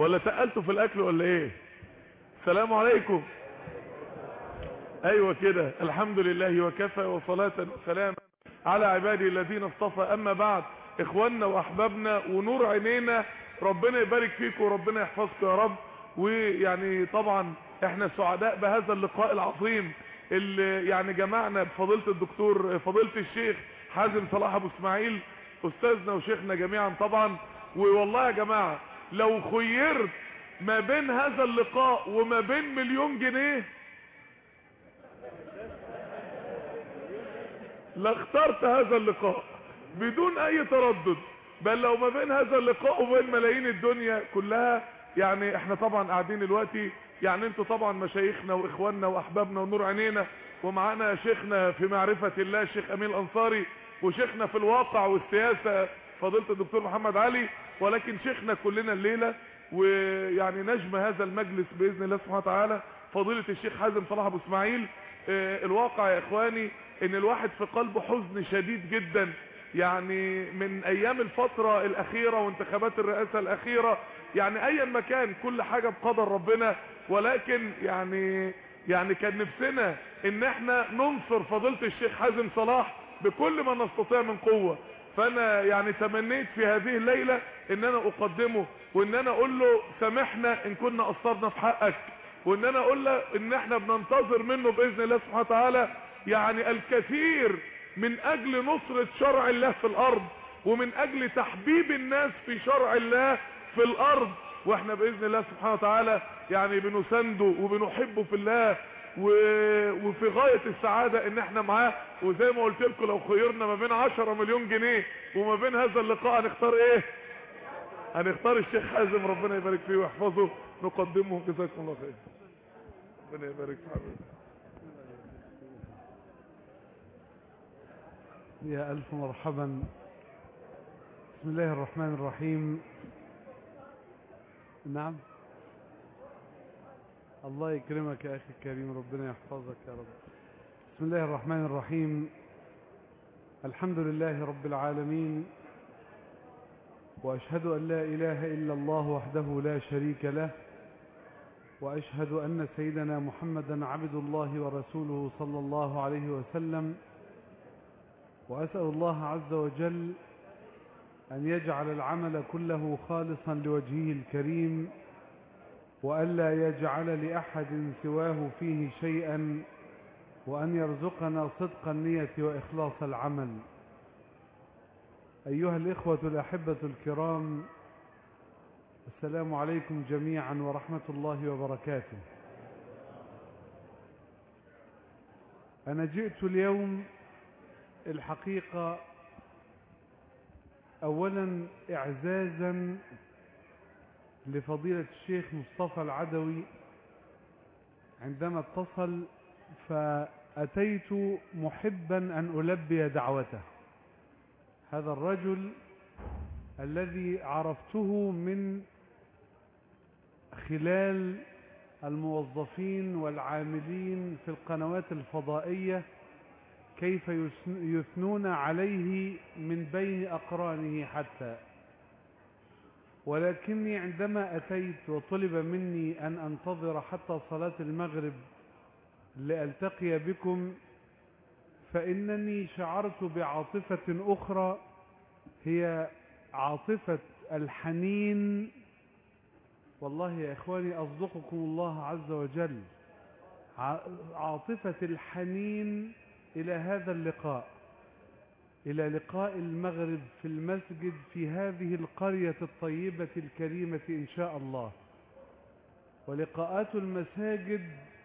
ولا تقلتوا في الاكل ولا ايه السلام عليكم ايوه كده الحمد لله وكفى وصلاة وسلام على عبادي الذين اصطفى اما بعد اخواننا واحبابنا ونور عينينا ربنا يبارك فيكم وربنا يحفظكم يا رب ويعني طبعا احنا سعداء بهذا اللقاء العظيم اللي يعني جمعنا بفضيله الدكتور فضيله الشيخ حازم صلاح ابو اسماعيل استاذنا وشيخنا جميعا طبعا والله يا جماعه لو خيرت ما بين هذا اللقاء وما بين مليون جنيه لاخترت هذا اللقاء بدون اي تردد بل لو ما بين هذا اللقاء وبين ملايين الدنيا كلها يعني احنا طبعا قاعدين دلوقتي يعني انتوا طبعا مشايخنا واخواننا واحبابنا ونور عينينا ومعانا شيخنا في معرفة الله الشيخ امين الانصاري وشيخنا في الواقع والسياسة فضيلة الدكتور محمد علي ولكن شيخنا كلنا الليلة ويعني نجم هذا المجلس باذن الله سبحانه وتعالى فضيلة الشيخ حازم صلاح ابو اسماعيل اه الواقع يا اخواني ان الواحد في قلبه حزن شديد جدا يعني من ايام الفترة الاخيرة وانتخابات الرئاسة الاخيرة يعني ايا ما كان كل حاجة بقدر ربنا ولكن يعني يعني كان نفسنا ان احنا ننصر فضيلة الشيخ حازم صلاح بكل ما نستطيع من قوة فانا يعني تمنيت في هذه الليلة ان انا اقدمه وان انا اقول له سامحنا ان كنا قصرنا في حقك وان انا اقول له ان احنا بننتظر منه باذن الله سبحانه وتعالى يعني الكثير من اجل نصرة شرع الله في الارض ومن اجل تحبيب الناس في شرع الله في الارض واحنا باذن الله سبحانه وتعالى يعني بنسنده وبنحبه في الله و... وفي غاية السعادة ان احنا معاه وزي ما قلت لكم لو خيرنا ما بين 10 مليون جنيه وما بين هذا اللقاء هنختار ايه هنختار الشيخ حازم ربنا يبارك فيه ويحفظه نقدمه جزاكم الله خير ربنا يبارك في حبيبي يا ألف مرحبا بسم الله الرحمن الرحيم نعم الله يكرمك يا أخي الكريم ربنا يحفظك يا رب بسم الله الرحمن الرحيم الحمد لله رب العالمين وأشهد أن لا إله إلا الله وحده لا شريك له وأشهد أن سيدنا محمدا عبد الله ورسوله صلى الله عليه وسلم وأسأل الله عز وجل أن يجعل العمل كله خالصا لوجهه الكريم وألا يجعل لأحد سواه فيه شيئا وأن يرزقنا صدق النية وإخلاص العمل أيها الإخوة الأحبة الكرام السلام عليكم جميعا ورحمة الله وبركاته أنا جئت اليوم الحقيقة أولا إعزازا لفضيلة الشيخ مصطفى العدوي عندما اتصل فأتيت محبا أن ألبي دعوته هذا الرجل الذي عرفته من خلال الموظفين والعاملين في القنوات الفضائية كيف يثنون عليه من بين أقرانه حتى ولكني عندما أتيت وطلب مني أن أنتظر حتى صلاة المغرب لألتقي بكم فإنني شعرت بعاطفة أخرى هي عاطفة الحنين والله يا إخواني أصدقكم الله عز وجل عاطفة الحنين إلى هذا اللقاء إلى لقاء المغرب في المسجد في هذه القرية الطيبة الكريمة إن شاء الله ولقاءات المساجد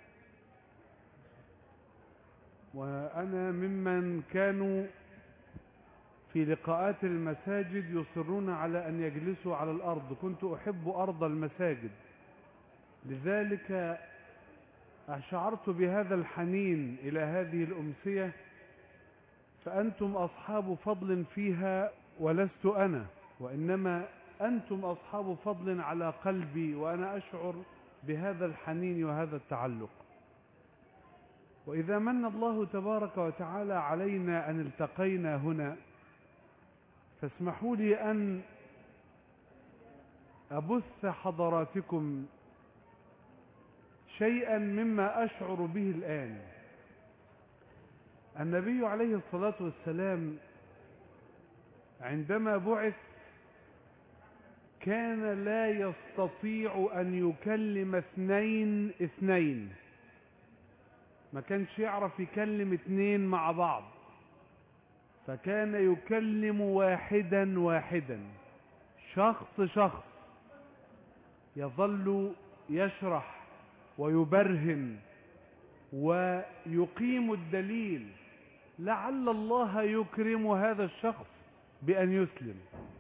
وأنا ممن كانوا في لقاءات المساجد يصرون على أن يجلسوا على الأرض كنت أحب أرض المساجد لذلك شعرت بهذا الحنين إلى هذه الأمسية فأنتم أصحاب فضل فيها ولست أنا وإنما أنتم أصحاب فضل على قلبي وأنا أشعر بهذا الحنين وهذا التعلق وإذا من الله تبارك وتعالى علينا أن التقينا هنا فاسمحوا لي أن أبث حضراتكم شيئا مما أشعر به الآن النبي عليه الصلاة والسلام عندما بعث كان لا يستطيع أن يكلم اثنين اثنين ما كانش يعرف يكلم اتنين مع بعض فكان يكلم واحدا واحدا شخص شخص يظل يشرح ويبرهن ويقيم الدليل لعل الله يكرم هذا الشخص بأن يسلم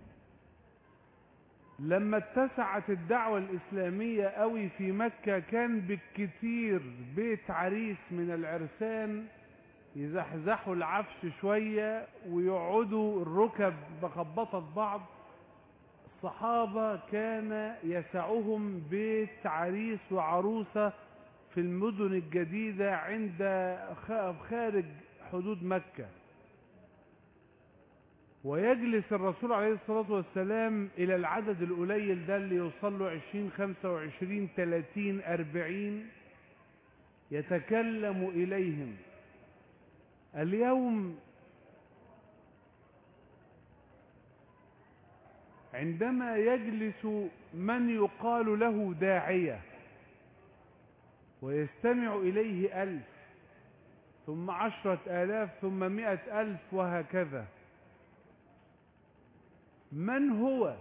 لما اتسعت الدعوة الإسلامية قوي في مكة كان بالكتير بيت عريس من العرسان يزحزحوا العفش شوية ويقعدوا الركب بخبطة بعض الصحابة كان يسعهم بيت عريس وعروسة في المدن الجديدة عند خارج حدود مكة ويجلس الرسول عليه الصلاة والسلام إلى العدد القليل ده اللي يوصل له 20 25 30 40 يتكلم إليهم اليوم عندما يجلس من يقال له داعية ويستمع إليه ألف ثم عشرة آلاف ثم مئة ألف وهكذا من هو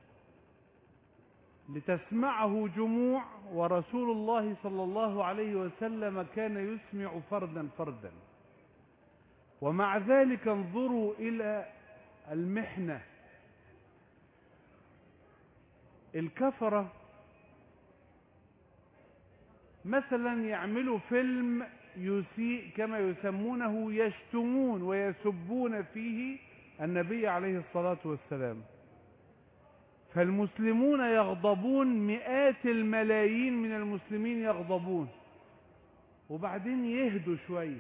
لتسمعه جموع ورسول الله صلى الله عليه وسلم كان يسمع فردا فردا ومع ذلك انظروا إلى المحنة الكفرة مثلا يعملوا فيلم يسيء كما يسمونه يشتمون ويسبون فيه النبي عليه الصلاة والسلام فالمسلمون يغضبون مئات الملايين من المسلمين يغضبون وبعدين يهدوا شوية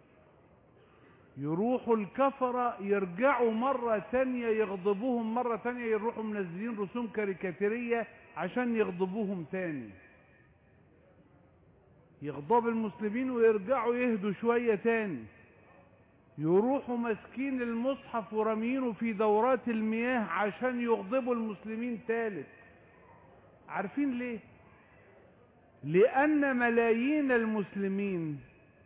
يروحوا الكفرة يرجعوا مرة تانية يغضبوهم مرة تانية يروحوا منزلين رسوم كاريكاتيرية عشان يغضبوهم تاني يغضب المسلمين ويرجعوا يهدوا شوية تاني يروحوا ماسكين المصحف ورامينه في دورات المياه عشان يغضبوا المسلمين تالت عارفين ليه لان ملايين المسلمين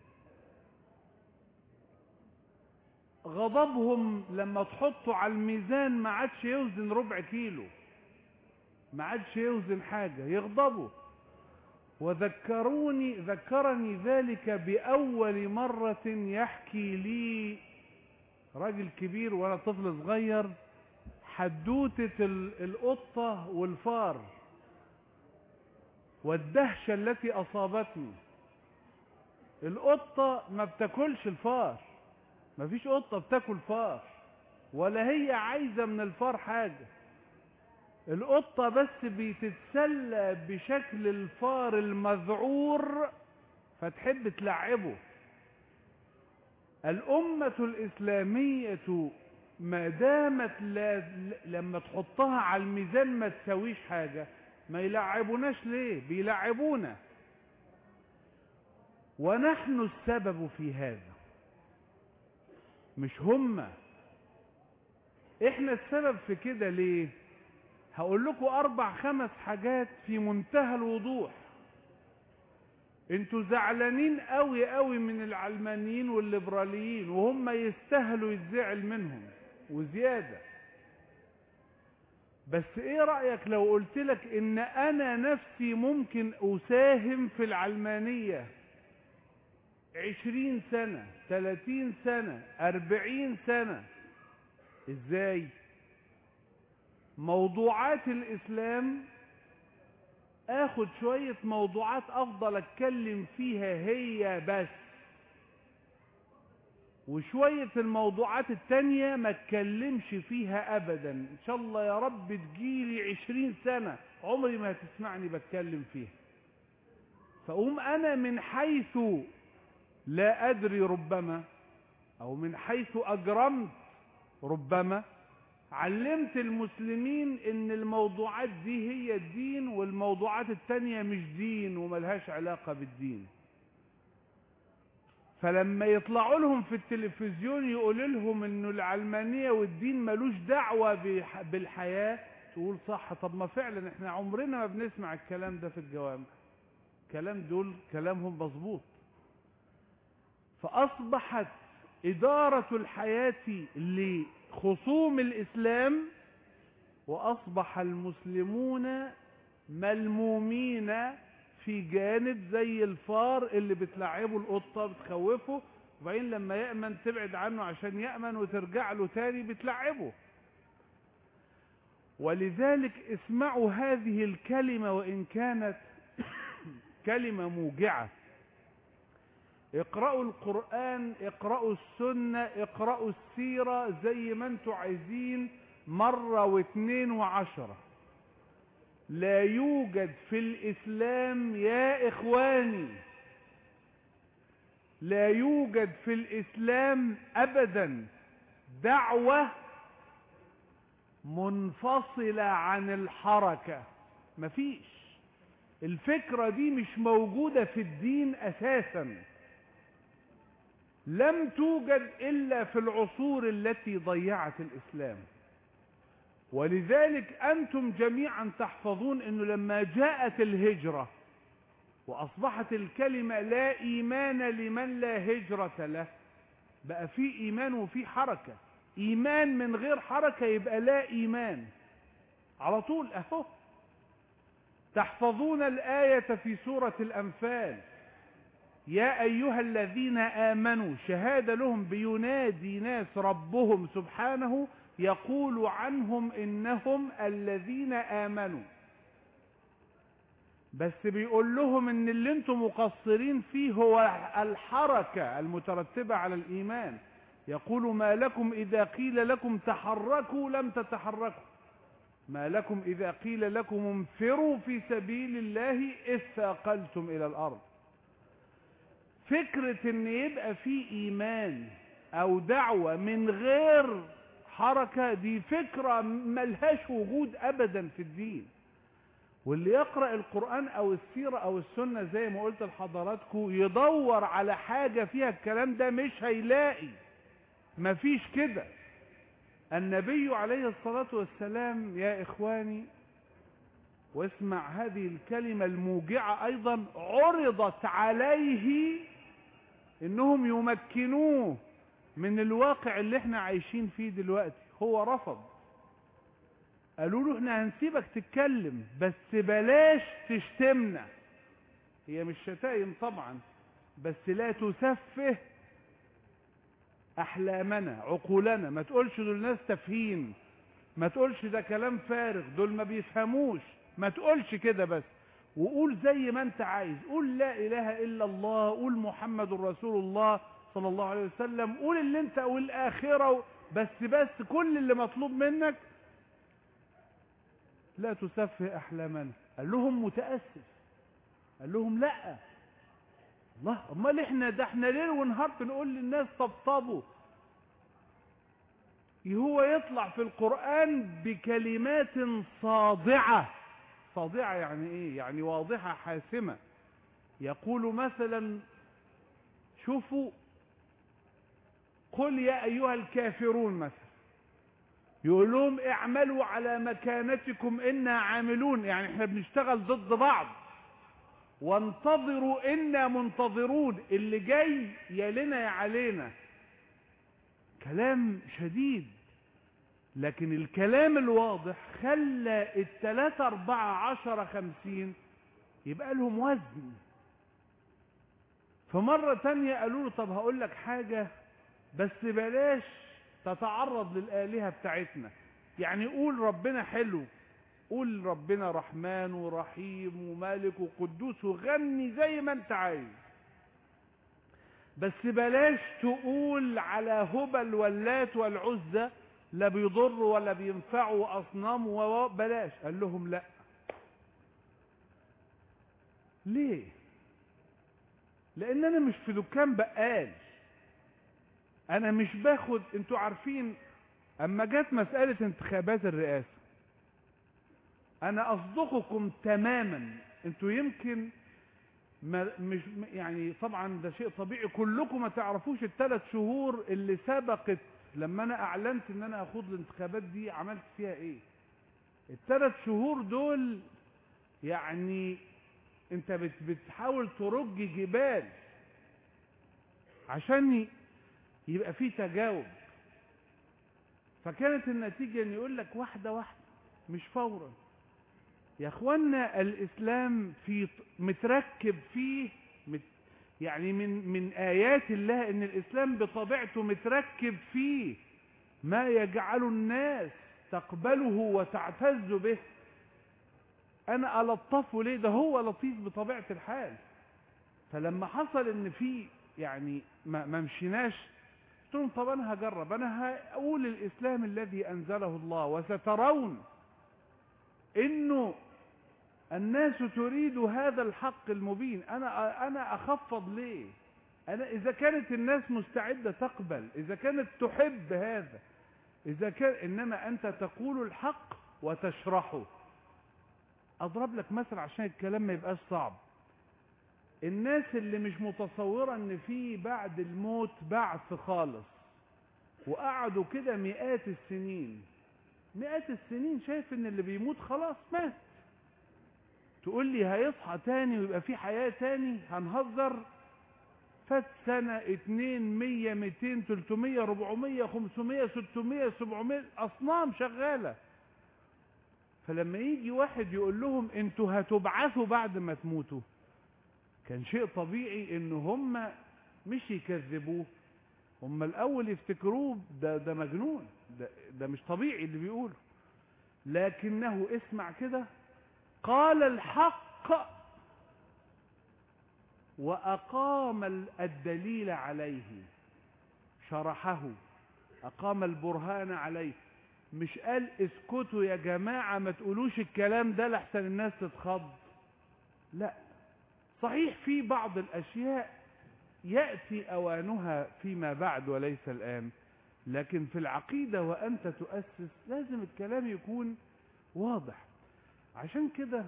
غضبهم لما تحطوا على الميزان ما عادش يوزن ربع كيلو ما عادش يوزن حاجة يغضبوا وذكروني ذكرني ذلك بأول مرة يحكي لي راجل كبير وأنا طفل صغير حدوتة القطة والفار والدهشة التي أصابتني القطة ما بتاكلش الفار ما فيش قطة بتاكل فار ولا هي عايزة من الفار حاجة القطة بس بتتسلى بشكل الفار المذعور فتحب تلعبه الأمة الإسلامية ما دامت لا لما تحطها على الميزان ما تسويش حاجة ما يلعبوناش ليه بيلعبونا ونحن السبب في هذا مش هم احنا السبب في كده ليه هقول لكم اربع خمس حاجات في منتهى الوضوح انتوا زعلانين قوي قوي من العلمانيين والليبراليين وهم يستاهلوا يتزعل منهم وزيادة بس ايه رأيك لو قلت لك ان انا نفسي ممكن اساهم في العلمانية عشرين سنة تلاتين سنة اربعين سنة ازاي موضوعات الاسلام اخد شوية موضوعات افضل اتكلم فيها هي بس وشوية الموضوعات التانية ما اتكلمش فيها ابدا ان شاء الله يا رب تجيلي عشرين سنة عمري ما هتسمعني بتكلم فيها فأقوم انا من حيث لا ادري ربما او من حيث اجرمت ربما علمت المسلمين ان الموضوعات دي هي الدين والموضوعات التانية مش دين وملهاش علاقة بالدين فلما يطلعوا لهم في التلفزيون يقول لهم انه العلمانية والدين ملوش دعوة بح- بالحياة تقول صح طب ما فعلا احنا عمرنا ما بنسمع الكلام ده في الجوامع كلام دول كلامهم مظبوط فأصبحت إدارة الحياة لخصوم الإسلام وأصبح المسلمون ملمومين في جانب زي الفار اللي بتلعبه القطة بتخوفه وبعدين لما يأمن تبعد عنه عشان يأمن وترجع له تاني بتلعبه ولذلك اسمعوا هذه الكلمة وإن كانت كلمة موجعة اقرأوا القرآن اقرأوا السنة اقرأوا السيرة زي ما انتوا عايزين مرة واثنين وعشرة لا يوجد في الإسلام يا إخواني لا يوجد في الإسلام أبدا دعوة منفصلة عن الحركة مفيش الفكرة دي مش موجودة في الدين أساسا لم توجد إلا في العصور التي ضيعت الإسلام ولذلك أنتم جميعا تحفظون أنه لما جاءت الهجرة وأصبحت الكلمة لا إيمان لمن لا هجرة له بقى في إيمان وفي حركة إيمان من غير حركة يبقى لا إيمان على طول أهو تحفظون الآية في سورة الأنفال يا أيها الذين آمنوا شهادة لهم بينادي ناس ربهم سبحانه يقول عنهم إنهم الذين آمنوا بس بيقول لهم ان اللي انتم مقصرين فيه هو الحركة المترتبة على الإيمان يقول ما لكم إذا قيل لكم تحركوا لم تتحركوا ما لكم إذا قيل لكم انفروا في سبيل الله إذ ثاقلتم إلى الأرض فكرة ان يبقى في إيمان أو دعوة من غير حركة دي فكرة ملهاش وجود أبدا في الدين واللي يقرأ القرآن أو السيرة أو السنة زي ما قلت لحضراتكم يدور على حاجة فيها الكلام ده مش هيلاقي مفيش كده النبي عليه الصلاة والسلام يا إخواني واسمع هذه الكلمة الموجعة أيضا عرضت عليه إنهم يمكنوه من الواقع اللي احنا عايشين فيه دلوقتي هو رفض قالوا له احنا هنسيبك تتكلم بس بلاش تشتمنا هي مش شتايم طبعا بس لا تسفه احلامنا عقولنا ما تقولش دول ناس تافهين ما تقولش ده كلام فارغ دول ما بيفهموش ما تقولش كده بس وقول زي ما انت عايز قول لا اله الا الله قول محمد رسول الله صلى الله عليه وسلم قول اللي انت والاخره بس بس كل اللي مطلوب منك لا تسفه احلامنا قال لهم متاسف قال لهم لا الله امال احنا ده احنا ليل ونهار بنقول للناس طبطبوا هو يطلع في القرآن بكلمات صادعة صادعة يعني ايه يعني واضحة حاسمة يقول مثلا شوفوا قل يا ايها الكافرون مثلا يقول لهم اعملوا على مكانتكم انا عاملون يعني احنا بنشتغل ضد بعض وانتظروا انا منتظرون اللي جاي يا لنا يا علينا كلام شديد لكن الكلام الواضح خلى التلاتة اربعة عشرة خمسين يبقى لهم وزن فمرة تانية قالوا له طب هقول لك حاجة بس بلاش تتعرض للآلهة بتاعتنا يعني قول ربنا حلو قول ربنا رحمن ورحيم ومالك وقدوس وغني زي ما انت عايز بس بلاش تقول على هبل واللات والعزة لا بيضر ولا بينفعوا أصنام وبلاش قال لهم لا ليه لان انا مش في دكان بقال انا مش باخد انتوا عارفين اما جت مسألة انتخابات الرئاسة انا اصدقكم تماما انتوا يمكن ما مش يعني طبعا ده شيء طبيعي كلكم ما تعرفوش الثلاث شهور اللي سبقت لما انا اعلنت ان انا اخوض الانتخابات دي عملت فيها ايه الثلاث شهور دول يعني انت بت بتحاول ترج جبال عشان يبقى في تجاوب فكانت النتيجة ان يقول لك واحدة واحدة مش فورا يا اخوانا الاسلام في متركب فيه مت يعني من من ايات الله ان الاسلام بطبيعته متركب فيه ما يجعل الناس تقبله وتعتز به انا الطفه ليه ده هو لطيف بطبيعه الحال فلما حصل ان في يعني ما, ما مشيناش قلت لهم طب انا هجرب انا هقول الاسلام الذي انزله الله وسترون انه الناس تريد هذا الحق المبين انا انا اخفض ليه انا اذا كانت الناس مستعده تقبل اذا كانت تحب هذا اذا كان انما انت تقول الحق وتشرحه اضرب لك مثل عشان الكلام ما يبقاش صعب الناس اللي مش متصوره ان في بعد الموت بعث خالص وقعدوا كده مئات السنين مئات السنين شايف ان اللي بيموت خلاص مات تقول لي هيصحى تاني ويبقى في حياة تاني هنهزر فات سنة اتنين مية ميتين تلتمية ربعمية خمسمية ستمية سبعمية اصنام شغالة فلما يجي واحد يقول لهم انتوا هتبعثوا بعد ما تموتوا كان شيء طبيعي ان هم مش يكذبوه هم الاول يفتكروه ده ده مجنون ده, ده مش طبيعي اللي بيقوله لكنه اسمع كده قال الحق واقام الدليل عليه شرحه اقام البرهان عليه مش قال اسكتوا يا جماعة ما تقولوش الكلام ده لحسن الناس تتخض لا صحيح في بعض الاشياء يأتي اوانها فيما بعد وليس الان لكن في العقيدة وانت تؤسس لازم الكلام يكون واضح عشان كده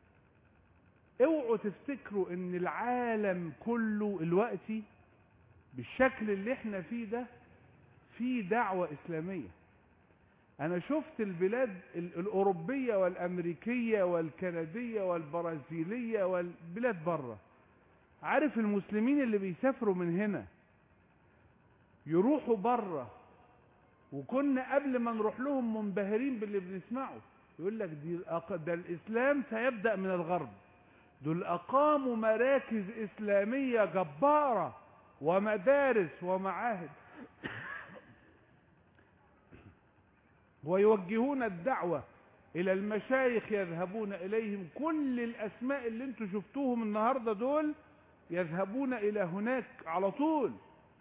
اوعوا تفتكروا ان العالم كله الوقتي بالشكل اللي احنا فيه ده في دعوة اسلامية انا شفت البلاد الاوروبية والامريكية والكندية والبرازيلية والبلاد بره عارف المسلمين اللي بيسافروا من هنا يروحوا بره وكنا قبل ما نروح لهم منبهرين باللي بنسمعه يقول لك دي ده الاسلام سيبدأ من الغرب دول اقاموا مراكز اسلامية جبارة ومدارس ومعاهد ويوجهون الدعوة الى المشايخ يذهبون اليهم كل الاسماء اللي انتوا شفتوهم النهاردة دول يذهبون الى هناك على طول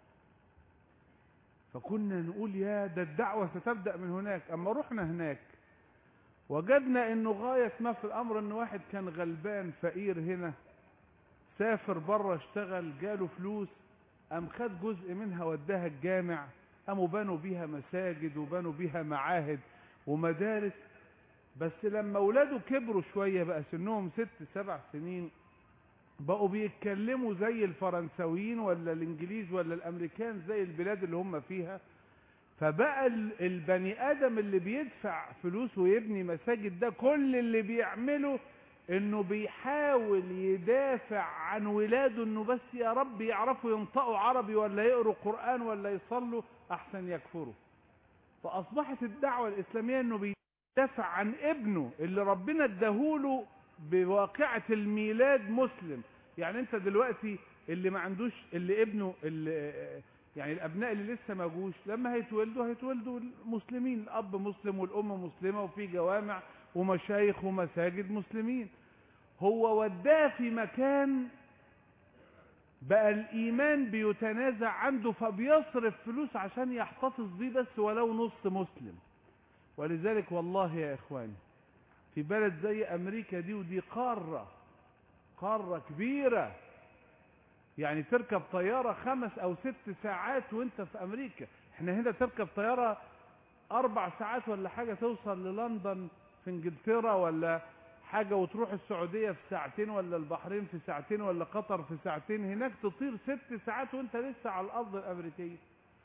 فكنا نقول يا ده الدعوة ستبدأ من هناك اما رحنا هناك وجدنا انه غاية ما في الامر ان واحد كان غلبان فقير هنا سافر بره اشتغل جاله فلوس قام خد جزء منها وداها الجامع قاموا بنوا بيها مساجد وبنوا بيها معاهد ومدارس بس لما اولاده كبروا شوية بقى سنهم ست سبع سنين بقوا بيتكلموا زي الفرنساويين ولا الانجليز ولا الامريكان زي البلاد اللي هم فيها فبقى البني ادم اللي بيدفع فلوس ويبني مساجد ده كل اللي بيعمله انه بيحاول يدافع عن ولاده انه بس يا رب يعرفوا ينطقوا عربي ولا يقروا قرآن ولا يصلوا احسن يكفروا فاصبحت الدعوة الاسلامية انه بيدافع عن ابنه اللي ربنا اداهوله بواقعة الميلاد مسلم يعني انت دلوقتي اللي ما عندوش اللي ابنه اللي يعني الابناء اللي لسه ما جوش لما هيتولدوا هيتولدوا مسلمين الاب مسلم والام مسلمه وفي جوامع ومشايخ ومساجد مسلمين هو وداه في مكان بقى الايمان بيتنازع عنده فبيصرف فلوس عشان يحتفظ بيه بس ولو نص مسلم ولذلك والله يا اخواني في بلد زي امريكا دي ودي قاره قاره كبيره يعني تركب طيارة خمس او ست ساعات وانت في امريكا احنا هنا تركب طيارة اربع ساعات ولا حاجة توصل للندن في انجلترا ولا حاجة وتروح السعودية في ساعتين ولا البحرين في ساعتين ولا قطر في ساعتين هناك تطير ست ساعات وانت لسه على الارض الامريكية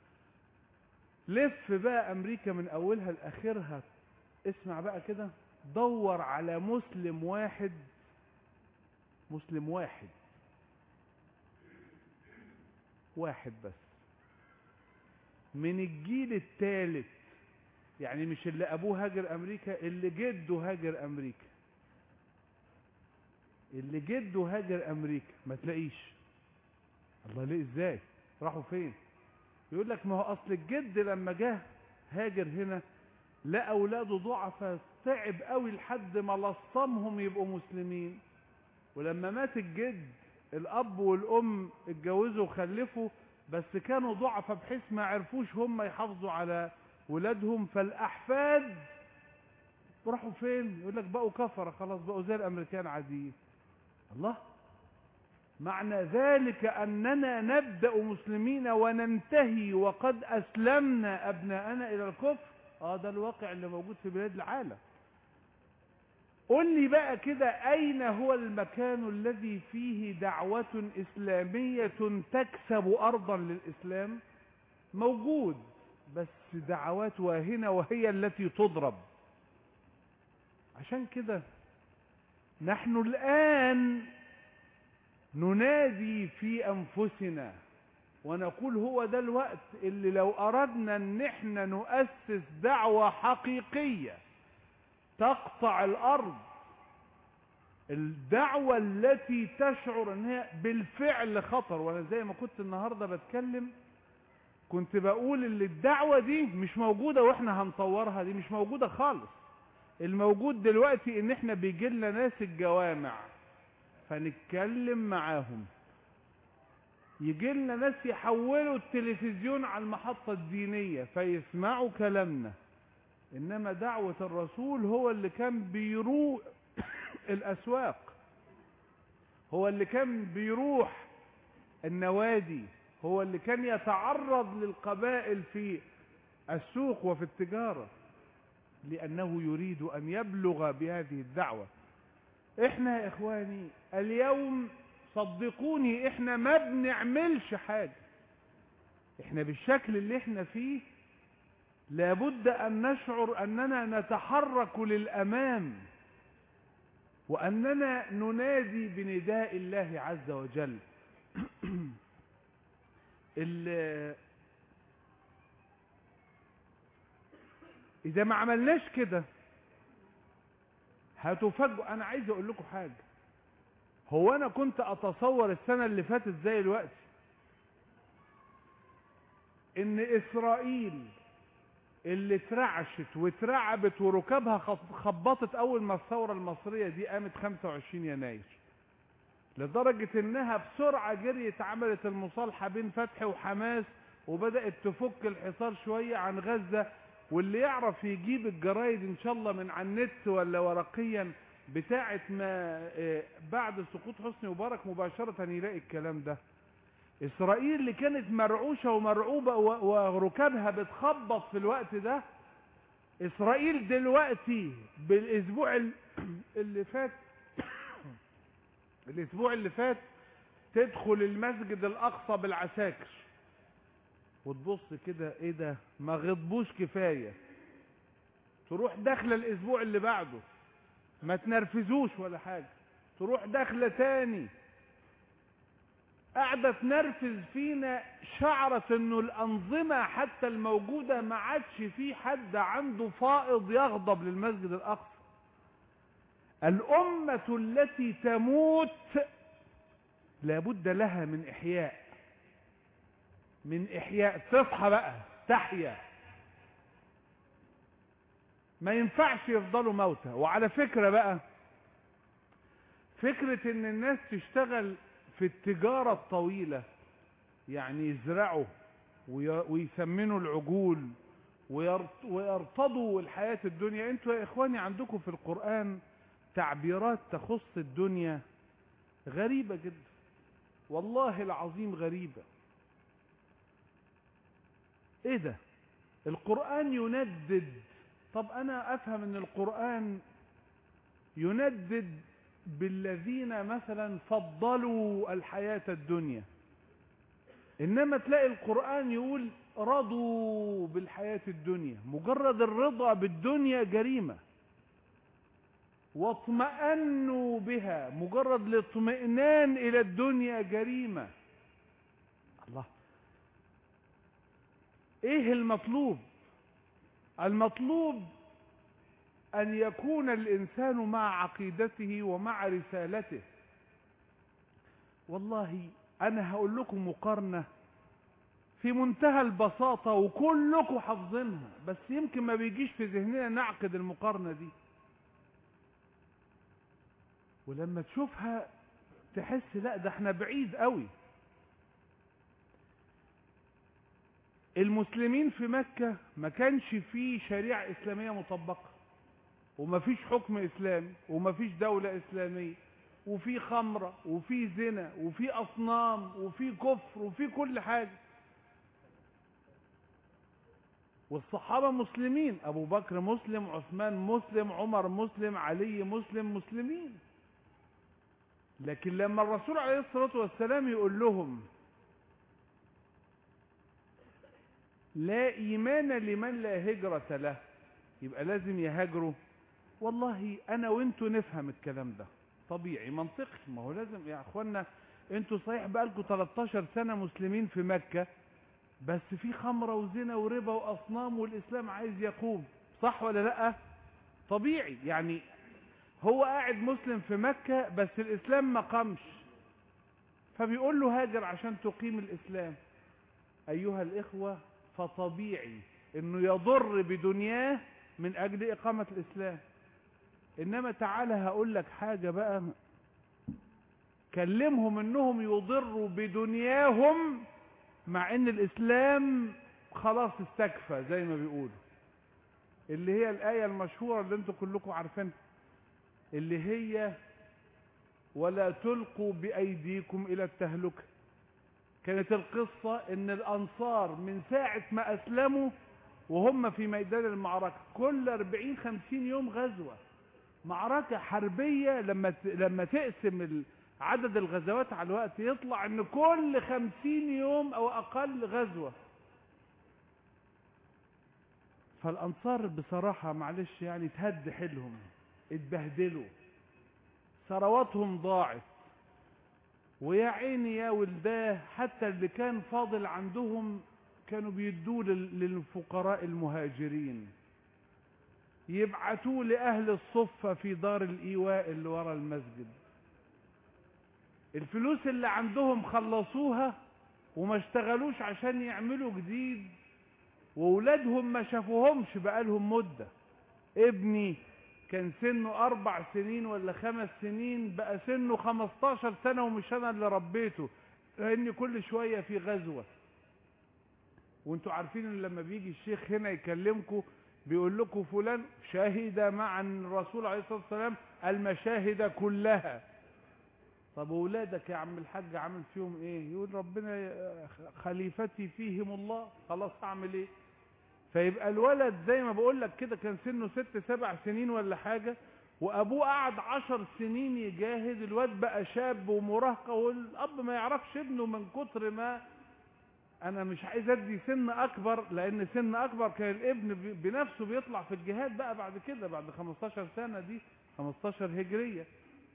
لف بقى امريكا من اولها لاخرها اسمع بقى كده دور على مسلم واحد مسلم واحد واحد بس من الجيل الثالث يعني مش اللي ابوه هاجر امريكا اللي جده هاجر امريكا اللي جده هاجر امريكا ما تلاقيش الله ليه ازاي راحوا فين يقول لك ما هو اصل الجد لما جه هاجر هنا لا اولاده ضعفاء تعب قوي لحد ما لصمهم يبقوا مسلمين ولما مات الجد الاب والام اتجوزوا وخلفوا بس كانوا ضعفاء بحيث ما عرفوش هم يحافظوا على ولادهم فالاحفاد راحوا فين يقول لك بقوا كفره خلاص بقوا زي الامريكان عاديين الله معنى ذلك اننا نبدا مسلمين وننتهي وقد اسلمنا ابناءنا الى الكفر اه ده الواقع اللي موجود في بلاد العالم قل لي بقى كده اين هو المكان الذي فيه دعوة اسلامية تكسب ارضا للاسلام موجود بس دعوات واهنة وهي التي تضرب عشان كده نحن الان ننادي في انفسنا ونقول هو ده الوقت اللي لو اردنا ان احنا نؤسس دعوة حقيقية تقطع الارض الدعوة التي تشعر انها بالفعل خطر وانا زي ما كنت النهاردة بتكلم كنت بقول ان الدعوة دي مش موجودة واحنا هنطورها دي مش موجودة خالص الموجود دلوقتي ان احنا بيجي لنا ناس الجوامع فنتكلم معاهم يجي لنا ناس يحولوا التلفزيون على المحطة الدينية فيسمعوا كلامنا انما دعوة الرسول هو اللي كان بيروح الاسواق هو اللي كان بيروح النوادي هو اللي كان يتعرض للقبائل في السوق وفي التجارة لانه يريد ان يبلغ بهذه الدعوة احنا يا اخواني اليوم صدقوني احنا ما بنعملش حاجة احنا بالشكل اللي احنا فيه لابد ان نشعر اننا نتحرك للامام واننا ننادي بنداء الله عز وجل اذا ما عملناش كده هتفاجئوا انا عايز اقول لكم حاجه هو انا كنت اتصور السنه اللي فاتت زي الوقت ان اسرائيل اللي اترعشت واترعبت وركابها خبطت اول ما الثوره المصريه دي قامت 25 يناير لدرجه انها بسرعه جريت عملت المصالحه بين فتح وحماس وبدات تفك الحصار شويه عن غزه واللي يعرف يجيب الجرايد ان شاء الله من على النت ولا ورقيا بتاعه ما بعد سقوط حسني مبارك مباشره يلاقي الكلام ده اسرائيل اللي كانت مرعوشه ومرعوبه وركابها بتخبط في الوقت ده اسرائيل دلوقتي بالاسبوع اللي فات الاسبوع اللي فات تدخل المسجد الاقصى بالعساكر وتبص كده ايه ده ما غضبوش كفايه تروح داخله الاسبوع اللي بعده ما تنرفزوش ولا حاجه تروح داخله تاني قاعده تنرفز فينا شعرت انه الانظمه حتى الموجوده ما عادش في حد عنده فائض يغضب للمسجد الاقصى الامه التي تموت لابد لها من احياء من احياء تصحى بقى تحيا ما ينفعش يفضلوا موتى وعلى فكرة بقى فكرة ان الناس تشتغل في التجارة الطويلة يعني يزرعوا ويثمنوا العجول ويرتضوا الحياة الدنيا انتوا يا اخواني عندكم في القرآن تعبيرات تخص الدنيا غريبة جدا والله العظيم غريبة ايه ده القرآن يندد طب أنا أفهم أن القرآن يندد بالذين مثلا فضلوا الحياة الدنيا إنما تلاقي القرآن يقول رضوا بالحياة الدنيا مجرد الرضا بالدنيا جريمة واطمأنوا بها مجرد الاطمئنان إلى الدنيا جريمة الله ايه المطلوب المطلوب ان يكون الانسان مع عقيدته ومع رسالته والله انا هقول لكم مقارنة في منتهى البساطة وكلكم حافظينها بس يمكن ما بيجيش في ذهننا نعقد المقارنة دي ولما تشوفها تحس لا ده احنا بعيد قوي المسلمين في مكة ما كانش فيه شريعة إسلامية مطبقة وما فيش حكم إسلامي وما فيش دولة إسلامية وفي خمرة وفي زنا وفي أصنام وفي كفر وفي كل حاجة والصحابة مسلمين أبو بكر مسلم عثمان مسلم عمر مسلم علي مسلم مسلمين لكن لما الرسول عليه الصلاة والسلام يقول لهم لا إيمان لمن لا هجرة له يبقى لازم يهاجروا والله أنا وانتوا نفهم الكلام ده طبيعي منطقي ما هو لازم يا أخوانا انتوا صحيح بقالكوا 13 سنة مسلمين في مكة بس في خمرة وزنا وربا وأصنام والإسلام عايز يقوم صح ولا لأ طبيعي يعني هو قاعد مسلم في مكة بس الإسلام ما قامش فبيقول له هاجر عشان تقيم الإسلام أيها الإخوة فطبيعي انه يضر بدنياه من اجل اقامة الاسلام انما تعالى هقول لك حاجة بقى كلمهم انهم يضروا بدنياهم مع ان الاسلام خلاص استكفى زي ما بيقولوا اللي هي الاية المشهورة اللي انتوا كلكم عارفينها اللي هي ولا تلقوا بايديكم الى التهلكه كانت القصة ان الانصار من ساعة ما اسلموا وهم في ميدان المعركة كل 40 50 يوم غزوة معركة حربية لما لما تقسم عدد الغزوات على الوقت يطلع ان كل 50 يوم او اقل غزوة فالانصار بصراحة معلش يعني تهد حيلهم اتبهدلوا ثرواتهم ضاعت ويا عيني يا ولداه حتى اللي كان فاضل عندهم كانوا بيدوه للفقراء المهاجرين يبعتوه لأهل الصفة في دار الإيواء اللي ورا المسجد الفلوس اللي عندهم خلصوها وما اشتغلوش عشان يعملوا جديد وولادهم ما شافوهمش بقالهم مدة ابني كان سنه اربع سنين ولا خمس سنين بقى سنه خمستاشر سنة ومش انا اللي ربيته لان كل شوية في غزوة وانتوا عارفين ان لما بيجي الشيخ هنا يكلمكم بيقول لكم فلان شهد مع الرسول عليه الصلاة والسلام المشاهد كلها طب اولادك يا عم الحاج عامل فيهم ايه يقول ربنا خليفتي فيهم الله خلاص اعمل ايه فيبقى الولد زي ما بقول لك كده كان سنه ست سبع سنين ولا حاجة وابوه قعد عشر سنين يجاهد الواد بقى شاب ومراهقة والاب ما يعرفش ابنه من كتر ما انا مش عايز ادي سن اكبر لان سن اكبر كان الابن بنفسه بيطلع في الجهاد بقى بعد كده بعد 15 سنة دي 15 هجرية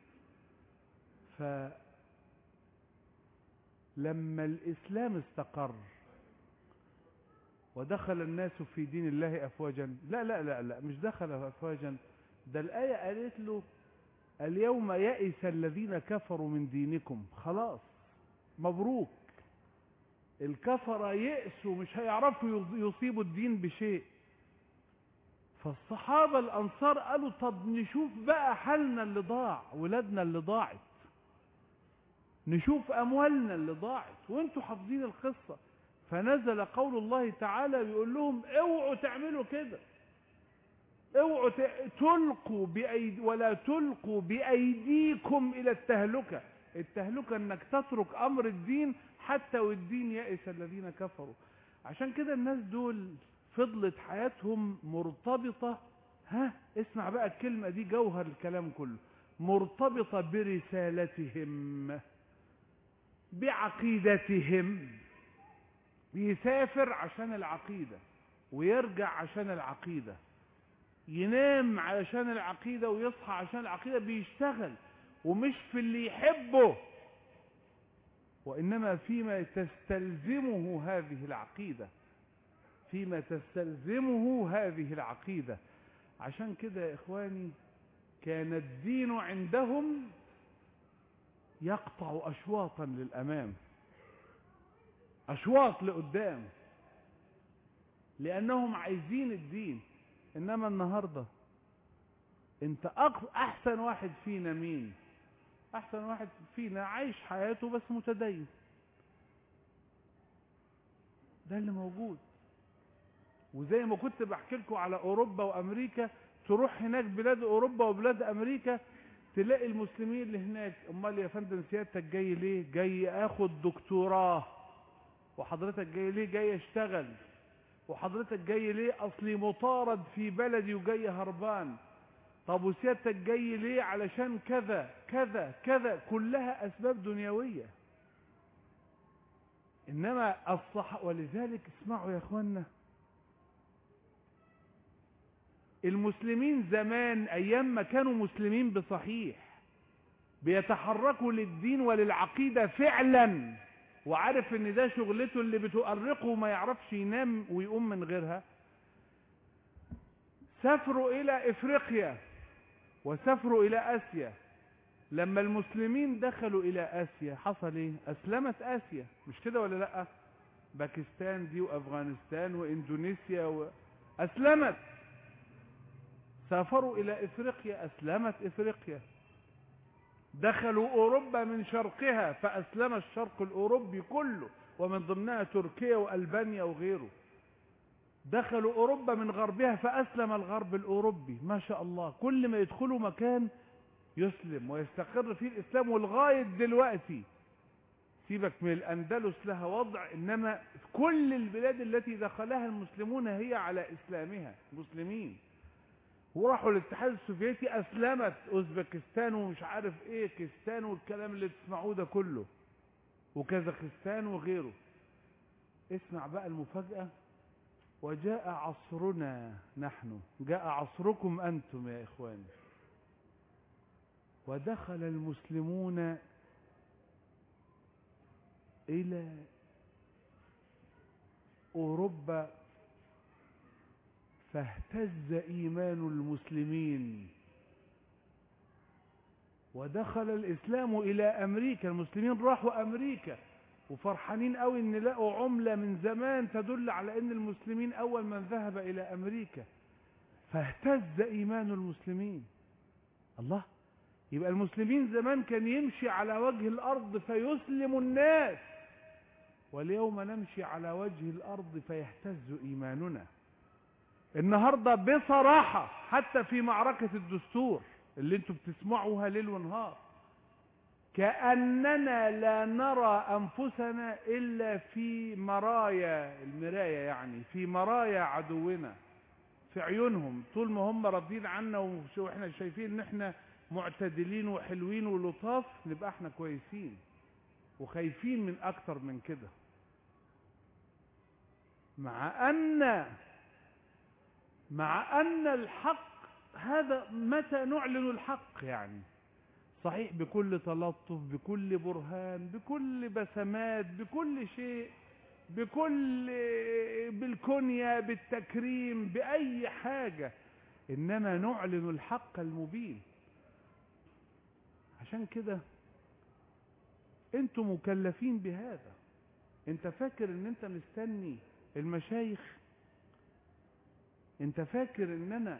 ف لما الاسلام استقر ودخل الناس في دين الله افواجا لا لا لا لا مش دخل افواجا ده الايه قالت له اليوم يئس الذين كفروا من دينكم خلاص مبروك الكفر يئسوا مش هيعرفوا يصيبوا الدين بشيء فالصحابة الأنصار قالوا طب نشوف بقى حالنا اللي ضاع ولادنا اللي ضاعت نشوف أموالنا اللي ضاعت وانتوا حافظين القصة فنزل قول الله تعالى بيقول لهم اوعوا تعملوا كده اوعوا تلقوا بأيدي ولا تلقوا بأيديكم إلى التهلكة التهلكة انك تترك امر الدين حتى والدين يئس الذين كفروا عشان كده الناس دول فضلت حياتهم مرتبطة ها اسمع بقى الكلمة دي جوهر الكلام كله مرتبطة برسالتهم بعقيدتهم يسافر عشان العقيدة ويرجع عشان العقيدة ينام علشان العقيدة ويصحى عشان العقيدة بيشتغل ومش في اللي يحبه وإنما فيما تستلزمه هذه العقيدة فيما تستلزمه هذه العقيدة عشان كده يا إخواني كان الدين عندهم يقطع أشواطا للأمام أشواط لقدام لأنهم عايزين الدين إنما النهاردة أنت أق- أحسن واحد فينا مين أحسن واحد فينا عايش حياته بس متدين ده اللي موجود وزي ما كنت بحكي لكم على أوروبا وأمريكا تروح هناك بلاد أوروبا وبلاد أمريكا تلاقي المسلمين اللي هناك امال يا فندم سيادتك جاي ليه جاي اخد دكتوراه وحضرتك جاي ليه جاي اشتغل وحضرتك جاي ليه اصلي مطارد في بلدي وجاي هربان طب وسيادتك جاي ليه علشان كذا كذا كذا كلها اسباب دنيويه انما الصح ولذلك اسمعوا يا اخوانا المسلمين زمان ايام ما كانوا مسلمين بصحيح بيتحركوا للدين وللعقيدة فعلا وعارف ان ده شغلته اللي بتؤرقه وما يعرفش ينام ويقوم من غيرها سافروا الى افريقيا وسافروا الى اسيا لما المسلمين دخلوا الى اسيا حصل ايه اسلمت اسيا مش كده ولا لا باكستان دي وافغانستان واندونيسيا و... اسلمت سافروا الى افريقيا اسلمت افريقيا دخلوا اوروبا من شرقها فاسلم الشرق الاوروبي كله ومن ضمنها تركيا والبانيا وغيره دخلوا اوروبا من غربها فاسلم الغرب الاوروبي ما شاء الله كل ما يدخلوا مكان يسلم ويستقر فيه الاسلام ولغايه دلوقتي سيبك من الاندلس لها وضع انما كل البلاد التي دخلها المسلمون هي على اسلامها مسلمين وراحوا الاتحاد السوفيتي اسلمت اوزبكستان ومش عارف ايه كستان والكلام اللي تسمعوه ده كله وكازاخستان وغيره اسمع بقى المفاجأة وجاء عصرنا نحن جاء عصركم انتم يا اخواني ودخل المسلمون الى اوروبا فاهتز ايمان المسلمين ودخل الاسلام الى امريكا المسلمين راحوا امريكا وفرحانين قوي ان لقوا عملة من زمان تدل على ان المسلمين اول من ذهب الى امريكا فاهتز ايمان المسلمين الله يبقى المسلمين زمان كان يمشي على وجه الارض فيسلم الناس واليوم نمشي على وجه الارض فيهتز ايماننا النهاردة بصراحة حتى في معركة الدستور اللي انتوا بتسمعوها ليل ونهار كأننا لا نرى أنفسنا إلا في مرايا المراية يعني في مرايا عدونا في عيونهم طول ما هم راضيين عنا واحنا شايفين ان احنا معتدلين وحلوين ولطاف نبقى احنا كويسين وخايفين من اكتر من كده مع ان مع ان الحق هذا متى نعلن الحق يعني صحيح بكل تلطف بكل برهان بكل بسمات بكل شيء بكل بالكنية بالتكريم بأي حاجة إنما نعلن الحق المبين عشان كده انتم مكلفين بهذا انت فاكر ان انت مستني المشايخ انت فاكر ان انا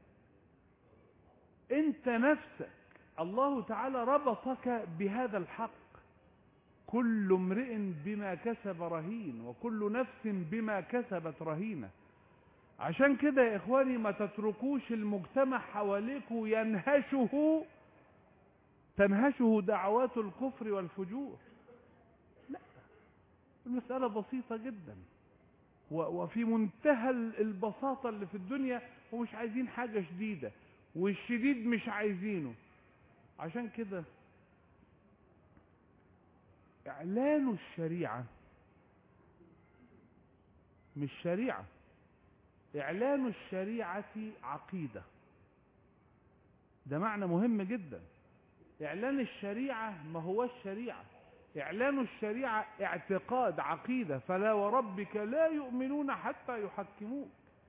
انت نفسك الله تعالى ربطك بهذا الحق كل امرئ بما كسب رهين وكل نفس بما كسبت رهينة عشان كده يا اخواني ما تتركوش المجتمع حواليكم ينهشه تنهشه دعوات الكفر والفجور لا المسألة بسيطة جدا و- وفي منتهى ال- البساطة اللي في الدنيا ومش عايزين حاجة شديدة والشديد مش عايزينه عشان كده اعلان الشريعة مش شريعة اعلان الشريعة عقيدة ده معنى مهم جدا اعلان الشريعة ما هو الشريعة اعلان الشريعة اعتقاد عقيدة فلا وربك لا يؤمنون حتى يحكموك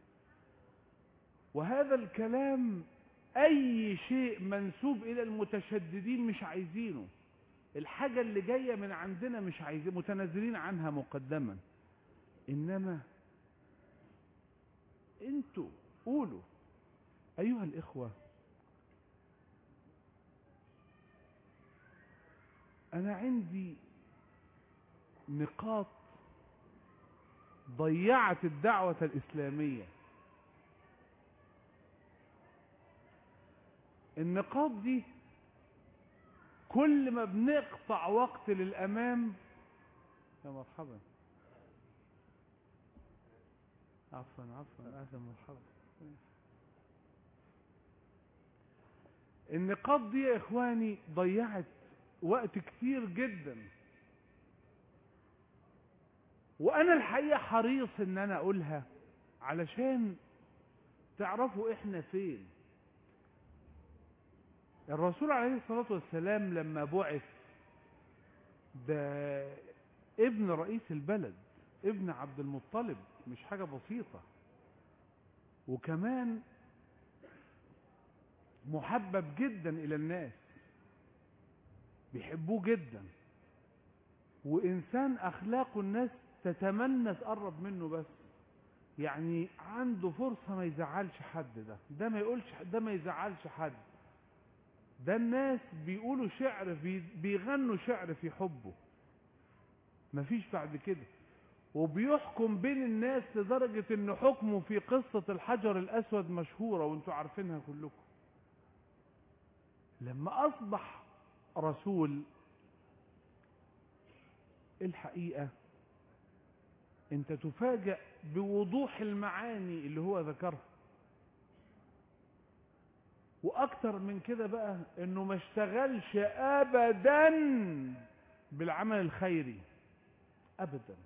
وهذا الكلام اي شيء منسوب الى المتشددين مش عايزينه الحاجة اللي جاية من عندنا مش عايزين متنازلين عنها مقدما انما انتوا قولوا ايها الاخوة انا عندي نقاط ضيعت الدعوة الاسلامية النقاط دي كل ما بنقطع وقت للامام يا مرحبا عفوا عفوا اهلا مرحبا النقاط دي يا اخواني ضيعت وقت كتير جدا وانا الحقيقه حريص ان انا اقولها علشان تعرفوا احنا فين الرسول عليه الصلاه والسلام لما بعث ده ابن رئيس البلد ابن عبد المطلب مش حاجه بسيطه وكمان محبب جدا الى الناس بيحبوه جدا وانسان اخلاقه الناس تتمنى تقرب منه بس يعني عنده فرصة ما يزعلش حد ده ده ما يقولش ده ما يزعلش حد ده الناس بيقولوا شعر بي- بيغنوا شعر في حبه مفيش بعد كده وبيحكم بين الناس لدرجة ان حكمه في قصة الحجر الاسود مشهورة وانتوا عارفينها كلكم لما اصبح رسول الحقيقة انت تفاجأ بوضوح المعاني اللي هو ذكرها واكتر من كده بقى انه ما اشتغلش ابدا بالعمل الخيري ابدا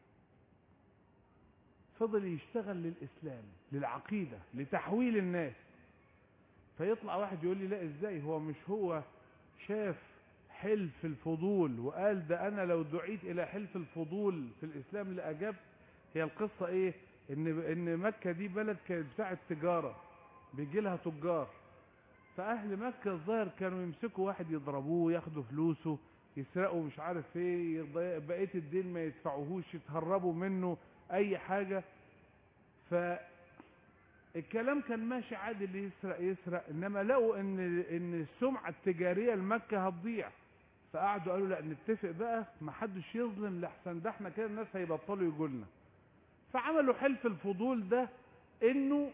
فضل يشتغل للاسلام للعقيدة لتحويل الناس فيطلع واحد يقول لي لا ازاي هو مش هو شاف حلف الفضول وقال ده انا لو دعيت الى حلف الفضول في الاسلام لاجبت هي القصة ايه ان ان مكة دي بلد كانت بتاعت تجارة بيجي لها تجار فاهل مكة الظاهر كانوا يمسكوا واحد يضربوه ياخدوا فلوسه يسرقوا مش عارف ايه يضيع- بقية الدين ما يدفعوهوش يتهربوا منه اي حاجة ف الكلام كان ماشي عادي اللي يسرق يسرق انما لقوا ان ان السمعه التجاريه لمكه هتضيع فقعدوا قالوا لا نتفق بقى ما حدش يظلم لحسن ده احنا كده الناس هيبطلوا يجوا لنا فعملوا حلف الفضول ده انه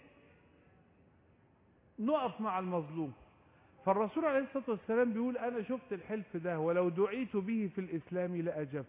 نقف مع المظلوم فالرسول عليه الصلاه والسلام بيقول انا شفت الحلف ده ولو دعيت به في الاسلام لاجبت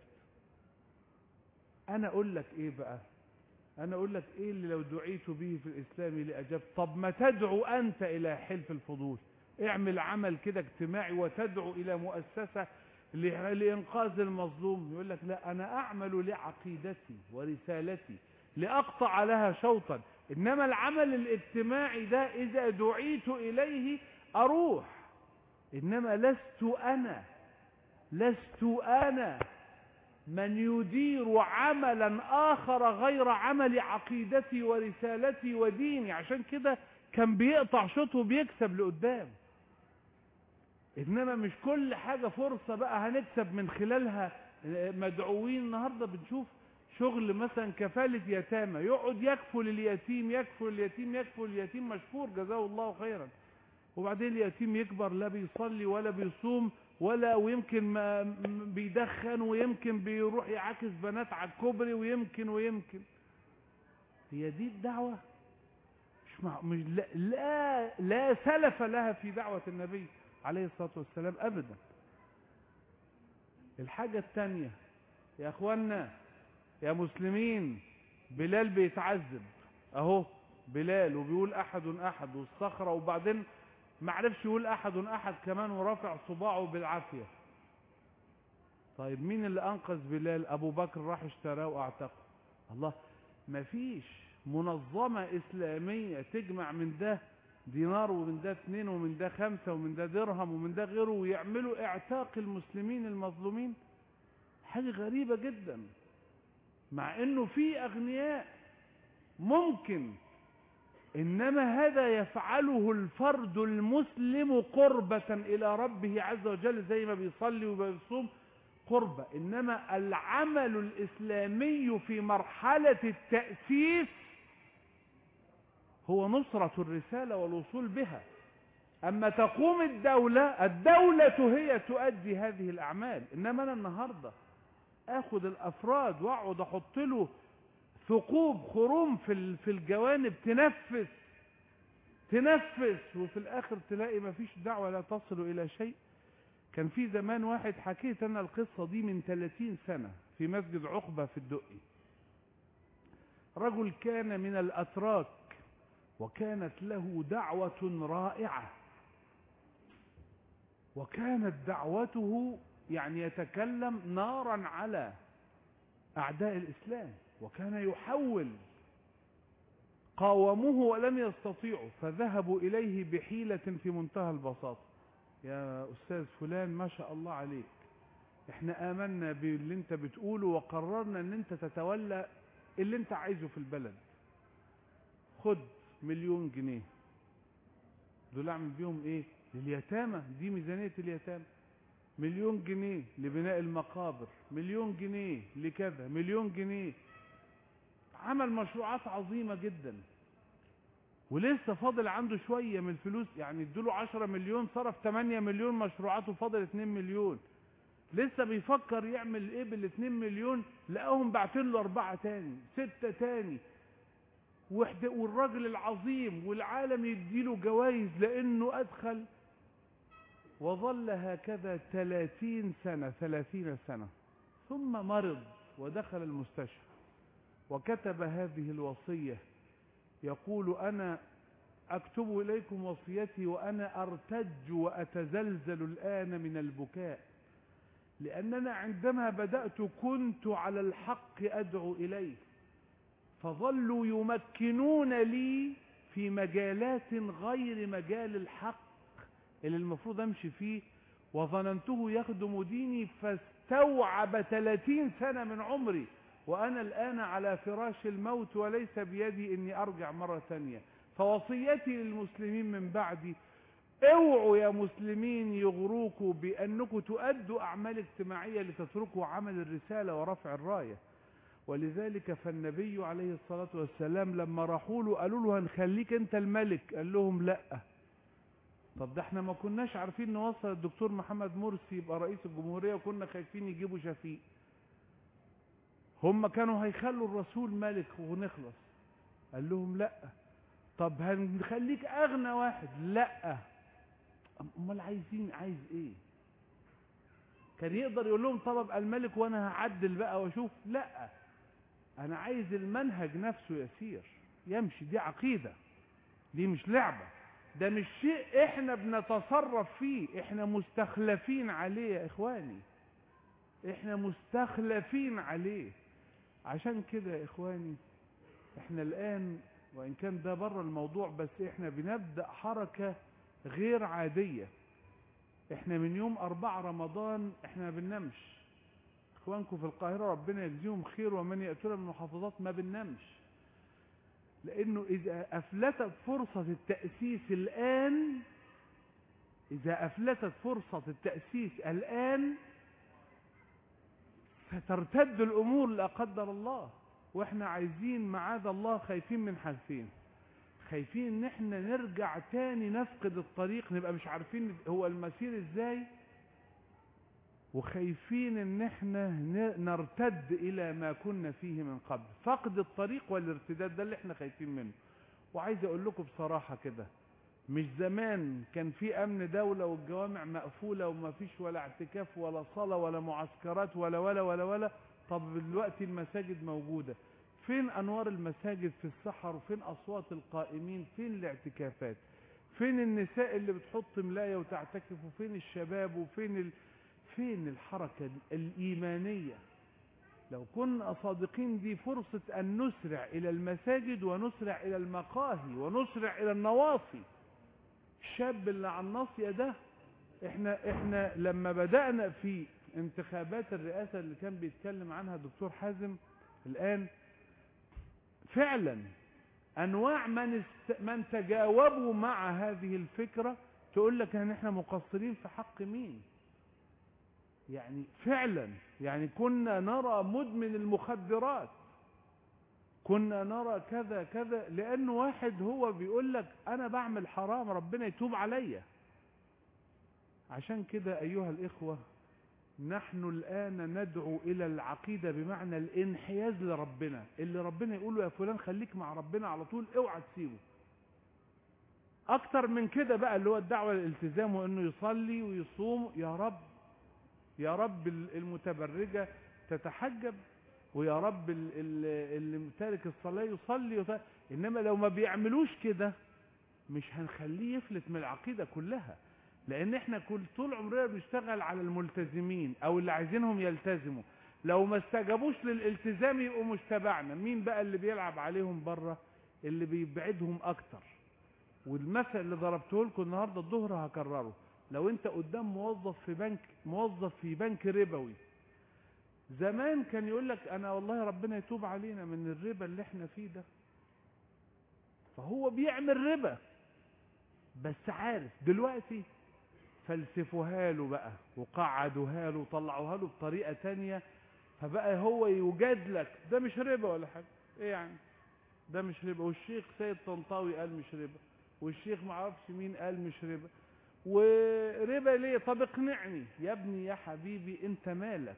انا اقول لك ايه بقى انا اقول لك ايه اللي لو دعيت به في الاسلام لاجبت طب ما تدعو انت الى حلف الفضول اعمل عمل كده اجتماعي وتدعو الى مؤسسة ل- لانقاذ المظلوم يقول لك لا انا اعمل لعقيدتي ورسالتي لاقطع لها شوطا انما العمل الاجتماعي ده اذا دعيت اليه اروح انما لست انا لست انا من يدير عملا اخر غير عمل عقيدتي ورسالتي وديني عشان كده كان بيقطع شوط وبيكسب لقدام انما مش كل حاجة فرصة بقى هنكسب من خلالها مدعوين النهاردة بنشوف شغل مثلا كفالة يتامى يقعد يكفل اليتيم يكفل اليتيم يكفل اليتيم مشكور جزاه الله خيرا وبعدين اليتيم يكبر لا بيصلي ولا بيصوم ولا ويمكن ما م- بيدخن ويمكن بيروح يعاكس بنات على الكوبري ويمكن ويمكن هي دي الدعوة مش مع مش لا, لا لا سلف لها في دعوة النبي عليه الصلاة والسلام أبدا الحاجة الثانية يا أخوانا يا مسلمين بلال بيتعذب اهو بلال وبيقول احد احد والصخرة وبعدين معرفش يقول احد احد كمان ورافع صباعه بالعافية طيب مين اللي انقذ بلال ابو بكر راح اشتراه واعتقه الله مفيش منظمة اسلامية تجمع من ده دينار ومن ده اتنين ومن ده خمسة ومن ده درهم ومن ده غيره ويعملوا اعتاق المسلمين المظلومين حاجة غريبة جدا مع انه في اغنياء ممكن انما هذا يفعله الفرد المسلم قربة الى ربه عز وجل زي ما بيصلي وبيصوم قربة انما العمل الاسلامي في مرحلة التأسيس هو نصرة الرسالة والوصول بها اما تقوم الدولة الدولة هي تؤدي هذه الاعمال انما انا النهاردة اخد الافراد واقعد احط له ثقوب خروم في في الجوانب تنفس تنفس وفي الاخر تلاقي مفيش دعوة لا تصل الى شيء كان في زمان واحد حكيت انا القصة دي من 30 سنة في مسجد عقبة في الدقي رجل كان من الاتراك وكانت له دعوة رائعة وكانت دعوته يعني يتكلم نارا على اعداء الاسلام وكان يحول قاوموه ولم يستطيعوا فذهبوا اليه بحيلة في منتهى البساطة يا استاذ فلان ما شاء الله عليك احنا امنا باللي انت بتقوله وقررنا ان انت تتولى اللي انت عايزه في البلد خد مليون جنيه دول اعمل بيهم ايه لليتامى دي ميزانية اليتامى مليون جنيه لبناء المقابر مليون جنيه لكذا مليون جنيه عمل مشروعات عظيمة جدا ولسه فاضل عنده شوية من الفلوس يعني ادوله 10 مليون صرف 8 مليون مشروعات وفاضل 2 مليون لسه بيفكر يعمل ايه بال 2 مليون لقاهم باعتين له اربعة تاني ستة تاني وحد- والراجل العظيم والعالم يديله جوائز لانه ادخل وظل هكذا ثلاثين سنة ثلاثين سنة ثم مرض ودخل المستشفى وكتب هذه الوصية يقول أنا أكتب إليكم وصيتي وأنا أرتج وأتزلزل الآن من البكاء لأننا عندما بدأت كنت على الحق أدعو إليه فظلوا يمكنون لي في مجالات غير مجال الحق اللي المفروض امشي فيه وظننته يخدم ديني فاستوعب 30 سنة من عمري وانا الان على فراش الموت وليس بيدي اني ارجع مرة ثانية فوصيتي للمسلمين من بعدي اوعوا يا مسلمين يغروكوا بانكم تؤدوا اعمال اجتماعية لتتركوا عمل الرسالة ورفع الراية ولذلك فالنبي عليه الصلاة والسلام لما راحوا له قالوا له هنخليك انت الملك قال لهم لا طب ده احنا ما كناش عارفين نوصل الدكتور محمد مرسي يبقى رئيس الجمهورية وكنا خايفين يجيبوا شفيق هم كانوا هيخلوا الرسول ملك ونخلص قال لهم لا طب هنخليك اغنى واحد لا امال عايزين عايز ايه كان يقدر يقول لهم طب ابقى الملك وانا هعدل بقى واشوف لا انا عايز المنهج نفسه يسير يمشي دي عقيدة دي مش لعبة ده مش شيء احنا بنتصرف فيه احنا مستخلفين عليه يا اخواني احنا مستخلفين عليه عشان كده يا اخواني احنا الان وان كان ده بره الموضوع بس احنا بنبدأ حركة غير عادية احنا من يوم اربع رمضان احنا ما بننامش اخوانكم في القاهرة ربنا يجزيهم خير ومن يأتون من المحافظات ما بننامش لانه اذا افلتت فرصة التأسيس الان اذا افلتت فرصة التأسيس الان سترتد الامور لا قدر الله واحنا عايزين معاذ الله خايفين من حاجتين خايفين ان احنا نرجع تاني نفقد الطريق نبقى مش عارفين هو المسير ازاي وخايفين ان احنا ن- نرتد الى ما كنا فيه من قبل فقد الطريق والارتداد ده اللي احنا خايفين منه وعايز اقول لكم بصراحة كده مش زمان كان في امن دولة والجوامع مقفولة وما فيش ولا اعتكاف ولا صلاة ولا معسكرات ولا ولا ولا ولا طب دلوقتي المساجد موجودة فين انوار المساجد في السحر وفين اصوات القائمين فين الاعتكافات فين النساء اللي بتحط ملاية وتعتكف وفين الشباب وفين ال... فين الحركة الإيمانية لو كنا صادقين دي فرصة أن نسرع إلى المساجد ونسرع إلى المقاهي ونسرع إلى النواصي الشاب اللي على الناصية ده احنا احنا لما بدأنا في انتخابات الرئاسة اللي كان بيتكلم عنها الدكتور حازم الآن فعلا انواع من است... من تجاوبوا مع هذه الفكرة تقول لك ان احنا مقصرين في حق مين يعني فعلا يعني كنا نرى مدمن المخدرات كنا نرى كذا كذا لان واحد هو بيقول لك انا بعمل حرام ربنا يتوب عليا عشان كده ايها الاخوة نحن الآن ندعو إلى العقيدة بمعنى الانحياز لربنا اللي ربنا يقول له يا فلان خليك مع ربنا على طول اوعى تسيبه أكتر من كده بقى اللي هو الدعوة للالتزام وإنه يصلي ويصوم يا رب يا رب المتبرجة تتحجب ويا رب اللي تارك الصلاة يصلي وط... إنما لو ما بيعملوش كده مش هنخليه يفلت من العقيدة كلها لان احنا كل طول عمرنا بنشتغل على الملتزمين او اللي عايزينهم يلتزموا لو ما استجابوش للالتزام يبقوا مش تبعنا مين بقى اللي بيلعب عليهم بره اللي بيبعدهم اكتر والمثل اللي ضربته لكم النهارده الظهر هكرره لو انت قدام موظف في بنك موظف في بنك ربوي زمان كان يقول لك انا والله ربنا يتوب علينا من الربا اللي احنا فيه ده فهو بيعمل ربا بس عارف دلوقتي فلسفوها له بقى وقعدوها له وطلعوها له بطريقة تانية فبقى هو يجادلك ده مش ربا ولا حاجة ايه يعني ده مش ربا والشيخ سيد طنطاوي قال مش ربا والشيخ معرفش مين قال مش ربا وربا ليه طب اقنعني يا ابني يا حبيبي انت مالك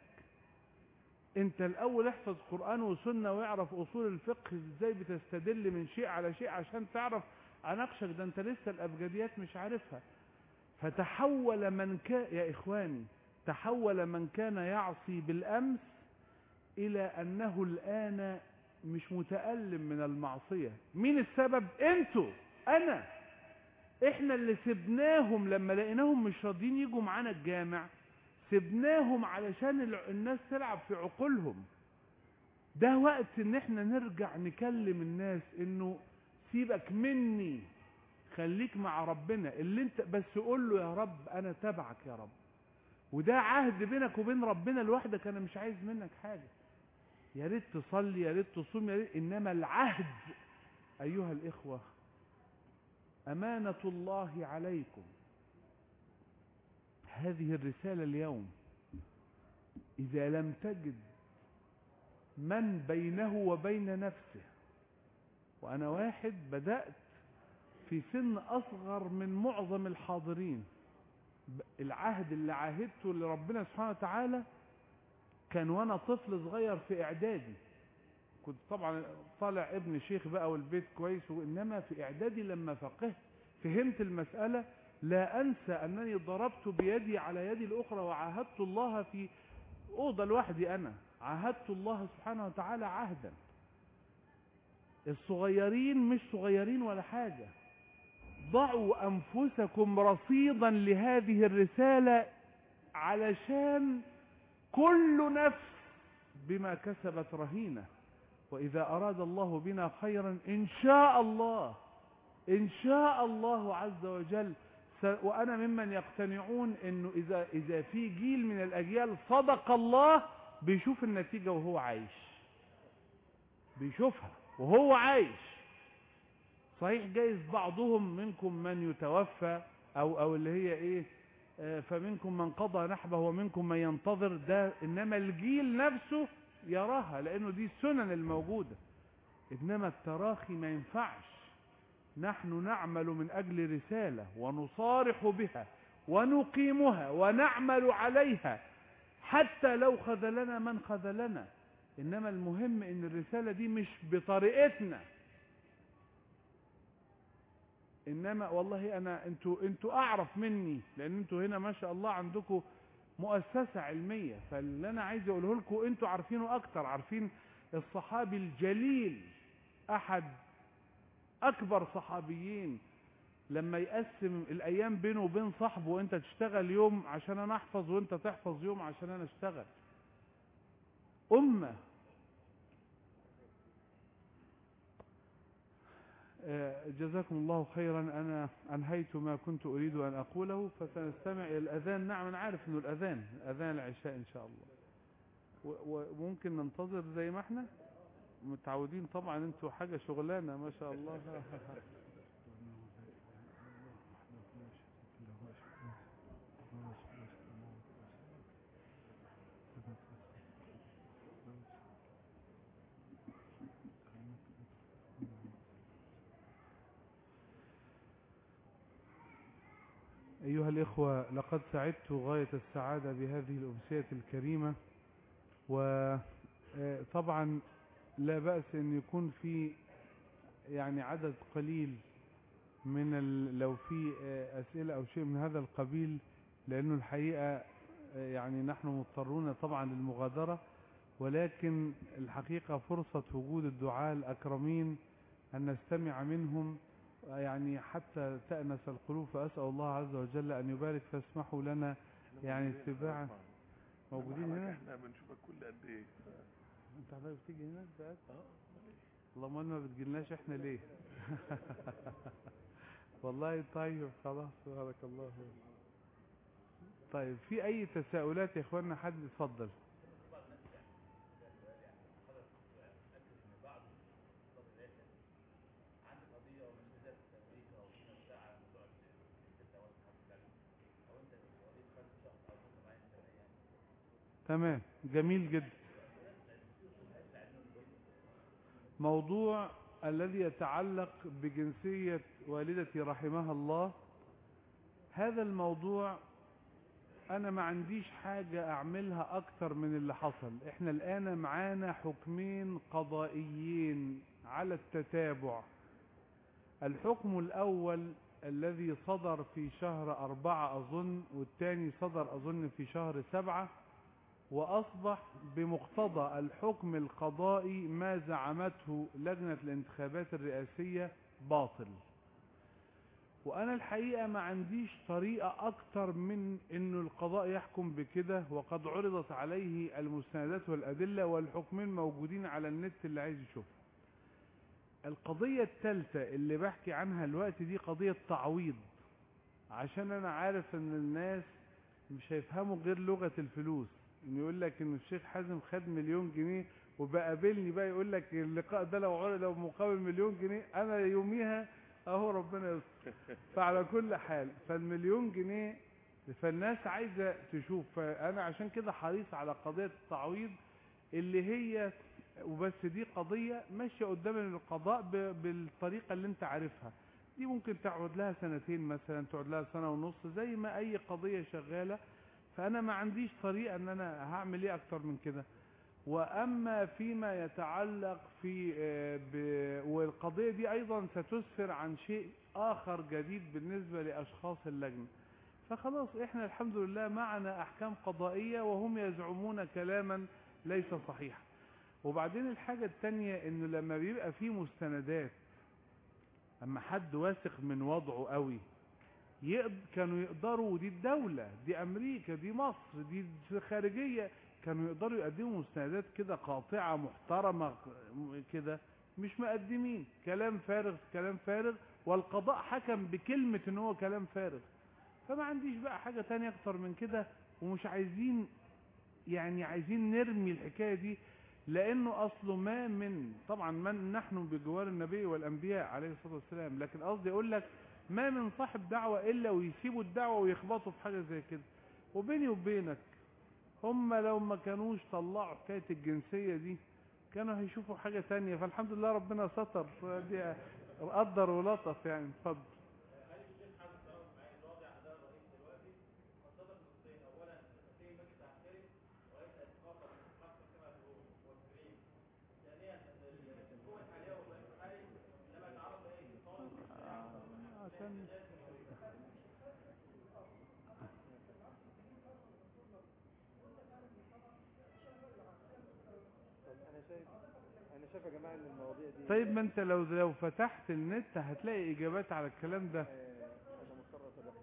انت الاول احفظ قرآن وسنة واعرف اصول الفقه ازاي بتستدل من شيء على شيء عشان تعرف اناقشك ده انت لسه الابجديات مش عارفها فتحول من كان يا إخواني تحول من كان يعصي بالأمس إلى أنه الآن مش متألم من المعصية مين السبب انتوا أنا احنا اللي سبناهم لما لقيناهم مش راضيين يجوا معانا الجامع سبناهم علشان الناس تلعب في عقولهم ده وقت ان احنا نرجع نكلم الناس انه سيبك مني خليك مع ربنا اللي انت بس قول له يا رب انا تبعك يا رب وده عهد بينك وبين ربنا لوحدك انا مش عايز منك حاجة يا ريت تصلي يا ريت تصوم يا ريت انما العهد ايها الاخوة امانة الله عليكم هذه الرسالة اليوم اذا لم تجد من بينه وبين نفسه وانا واحد بدأت في سن اصغر من معظم الحاضرين العهد اللي عاهدته لربنا سبحانه وتعالى كان وانا طفل صغير في اعدادي كنت طبعا طالع ابن شيخ بقى والبيت كويس وانما في اعدادي لما فقهت فهمت المسألة لا انسى انني ضربت بيدي على يدي الاخرى وعاهدت الله في اوضة لوحدي انا عاهدت الله سبحانه وتعالى عهدا الصغيرين مش صغيرين ولا حاجة ضعوا أنفسكم رصيدا لهذه الرسالة علشان كل نفس بما كسبت رهينة وإذا أراد الله بنا خيرا إن شاء الله إن شاء الله عز وجل وأنا ممن يقتنعون أنه إذا, إذا في جيل من الأجيال صدق الله بيشوف النتيجة وهو عايش بيشوفها وهو عايش صحيح جايز بعضهم منكم من يتوفى او او اللي هي ايه آه فمنكم من قضى نحبه ومنكم من ينتظر ده انما الجيل نفسه يراها لانه دي السنن الموجودة انما التراخي ما ينفعش نحن نعمل من اجل رسالة ونصارح بها ونقيمها ونعمل عليها حتى لو خذلنا من خذلنا انما المهم ان الرسالة دي مش بطريقتنا انما والله انا انتوا انتوا اعرف مني لان انتوا هنا ما شاء الله عندكم مؤسسة علمية فاللي انا عايز اقوله لكم انتوا عارفينه اكتر عارفين الصحابي الجليل احد اكبر صحابيين لما يقسم الايام بينه وبين صاحبه وانت تشتغل يوم عشان انا احفظ وانت تحفظ يوم عشان انا اشتغل امه آه، جزاكم الله خيرا انا انهيت ما كنت اريد ان اقوله فسنستمع الى الاذان نعم انا عارف انه الاذان اذان العشاء ان شاء الله و- وممكن ننتظر زي ما احنا متعودين طبعا انتوا حاجه شغلانه ما شاء الله أيها الإخوة لقد سعدت غاية السعادة بهذه الأمسية الكريمة وطبعا لا بأس أن يكون في يعني عدد قليل من ال... لو في آه، أسئلة أو شيء من هذا القبيل لأنه الحقيقة آه، يعني نحن مضطرون طبعا للمغادرة ولكن الحقيقة فرصة وجود الدعاة الأكرمين أن نستمع منهم يعني حتى تأنس القلوب فأسأل الله عز وجل أن يبارك فاسمحوا لنا يعني اتباعا موجودين هنا احنا بنشوفك كل قد ايه انت حضرتك بتيجي هنا بقى اللهم ما بتجيلناش احنا ليه والله طيب خلاص بارك الله فيك طيب في اي تساؤلات يا اخوانا حد اتفضل تمام جميل جدا موضوع الذي يتعلق بجنسية والدتي رحمها الله هذا الموضوع انا ما عنديش حاجة اعملها اكتر من اللي حصل احنا الان معانا حكمين قضائيين على التتابع الحكم الاول الذي صدر في شهر اربعة اظن والتاني صدر اظن في شهر سبعة واصبح بمقتضى الحكم القضائي ما زعمته لجنة الانتخابات الرئاسية باطل وانا الحقيقة ما عنديش طريقة اكتر من انه القضاء يحكم بكده وقد عرضت عليه المستندات والادلة والحكمين موجودين على النت اللي عايز يشوفها القضية الثالثة اللي بحكي عنها الوقت دي قضية تعويض عشان انا عارف ان الناس مش هيفهموا غير لغة الفلوس ان يقول لك ان الشيخ حازم خد مليون جنيه وبقابلني بقى يقول لك اللقاء ده لو عرض لو مقابل مليون جنيه انا يوميها اهو ربنا يستر فعلى كل حال فالمليون جنيه فالناس عايزه تشوف فانا عشان كده حريص على قضيه التعويض اللي هي وبس دي قضيه ماشيه قدام القضاء ب- بالطريقه اللي انت عارفها دي ممكن تقعد لها سنتين مثلا تقعد لها سنه ونص زي ما اي قضيه شغاله فانا ما عنديش طريقه ان انا هعمل ايه اكتر من كده واما فيما يتعلق في آه، ب- والقضيه دي ايضا ستسفر عن شيء اخر جديد بالنسبه لاشخاص اللجنه فخلاص احنا الحمد لله معنا احكام قضائيه وهم يزعمون كلاما ليس صحيحا وبعدين الحاجه الثانيه انه لما بيبقى في مستندات اما حد واثق من وضعه قوي يقد كانوا يقدروا دي الدولة دي أمريكا دي مصر دي خارجية كانوا يقدروا يقدموا مستندات كده قاطعة محترمة كده مش مقدمين كلام فارغ في كلام فارغ والقضاء حكم بكلمة ان هو كلام فارغ فما عنديش بقى حاجة تانية اكتر من كده ومش عايزين يعني عايزين نرمي الحكاية دي لانه اصله ما من طبعا من نحن بجوار النبي والانبياء عليه الصلاة والسلام لكن قصدي اقول لك ما من صاحب دعوة الا ويسيبوا الدعوة ويخبطوا في حاجة زي كده وبيني وبينك هم لو ما كانوش طلعوا حكاية الجنسية دي كانوا هيشوفوا حاجة تانية فالحمد لله ربنا ستر دي قدر ولطف يعني اتفضل عشان انا شايف شايف يا جماعه ان المواضيع دي طيب ما انت لو لو فتحت النت هتلاقي اجابات على الكلام ده انا مضطر اتدخل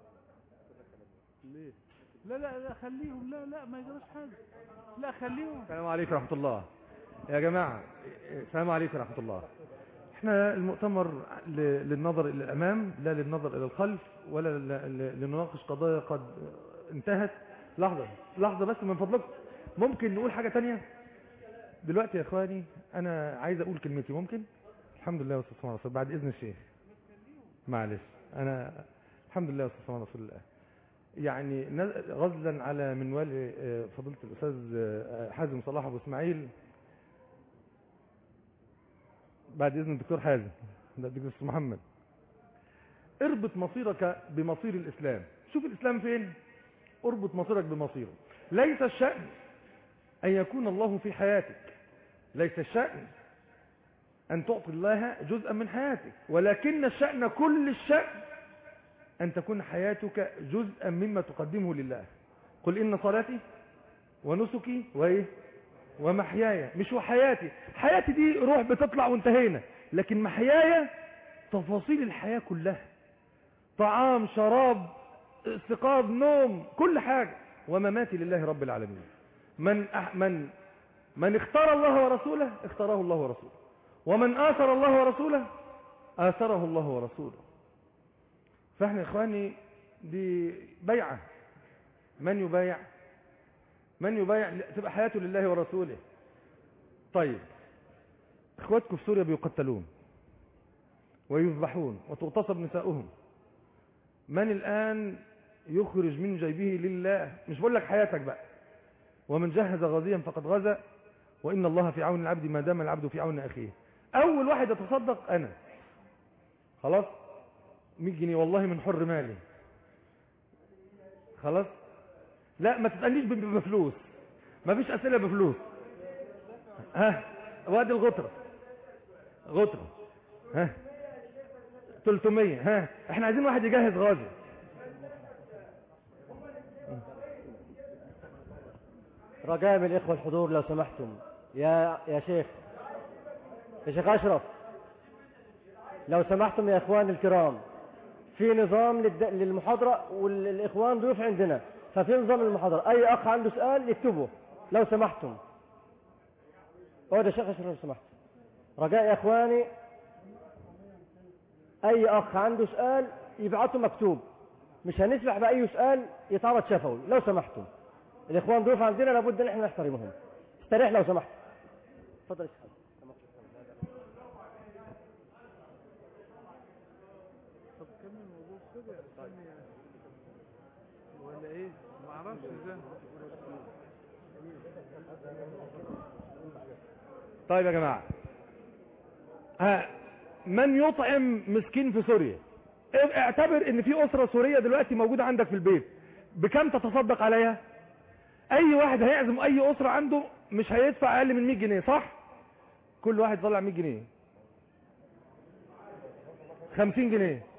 ليه لا لا لا خليهم لا لا ما يجراش حاجه لا خليهم السلام عليكم ورحمه الله يا جماعه السلام عليكم ورحمه الله احنا المؤتمر ل- للنظر الى الامام لا للنظر الى الخلف ولا ل- ل- لنناقش قضايا قد انتهت لحظه لحظه بس من فضلكم ممكن نقول حاجه تانية دلوقتي يا اخواني انا عايز اقول كلمتي ممكن الحمد لله والصلاه والسلام على رسول الله بعد اذن الشيخ معلش انا الحمد لله والصلاه والسلام على رسول الله يعني نز- غزلا على منوال آه، فضيله الاستاذ آه، حازم صلاح ابو اسماعيل بعد اذن الدكتور حازم ده الدكتور محمد اربط مصيرك بمصير الاسلام شوف الاسلام فين اربط مصيرك بمصيره ليس الشأن ان يكون الله في حياتك ليس الشأن ان تعطي الله جزءا من حياتك ولكن الشأن كل الشأن ان تكون حياتك جزءا مما تقدمه لله قل ان صلاتي ونسكي وايه ومحياي مش وحياتي حياتي دي روح بتطلع وانتهينا لكن محياي تفاصيل الحياة كلها طعام شراب استيقاظ نوم كل حاجة ومماتي لله رب العالمين من أح من من اختار الله ورسوله اختاره الله ورسوله ومن آثر الله ورسوله آثره الله ورسوله فاحنا يا اخواني دي بيعة من يبايع من يبايع تبقى حياته لله ورسوله طيب اخواتكم في سوريا بيقتلون ويذبحون وتغتصب نساؤهم من الآن يخرج من جيبه لله مش بقول لك حياتك بقى ومن جهز غازيا فقد غزا وإن الله في عون العبد ما دام العبد في عون أخيه أول واحد يتصدق أنا خلاص 100 جنيه والله من حر مالي خلاص لا ما تسألنيش ب- بفلوس ما فيش أسئلة بفلوس ها وادي الغطرة غطرة ها 300 ها احنا عايزين واحد يجهز غازي رجاء من الإخوة الحضور لو سمحتم يا يا شيخ يا شيخ أشرف لو سمحتم يا إخواني الكرام في نظام للد... للمحاضرة والإخوان ضيوف عندنا ففي نظام المحاضرة أي أخ عنده سؤال يكتبه لو سمحتم اقعد يا شيخ أشرف لو سمحت رجاء يا إخواني أي أخ عنده سؤال يبعته مكتوب مش هنسمح بأي سؤال يتعرض شفوي لو سمحتم الاخوان ضيوف عندنا لابد ان احنا نحترمهم استريح لو سمحت اتفضل يا شيخ طب كمل موضوع سوريا استني ولا ايه ما اعرفش ده طيب يا جماعة ها من يطعم مسكين في سوريا اعتبر ان في اسرة سورية دلوقتي موجودة عندك في البيت بكم تتصدق عليها اي واحد هيعزم اي اسرة عنده مش هيدفع اقل من 100 جنيه صح كل واحد طلع 100 جنيه 50 جنيه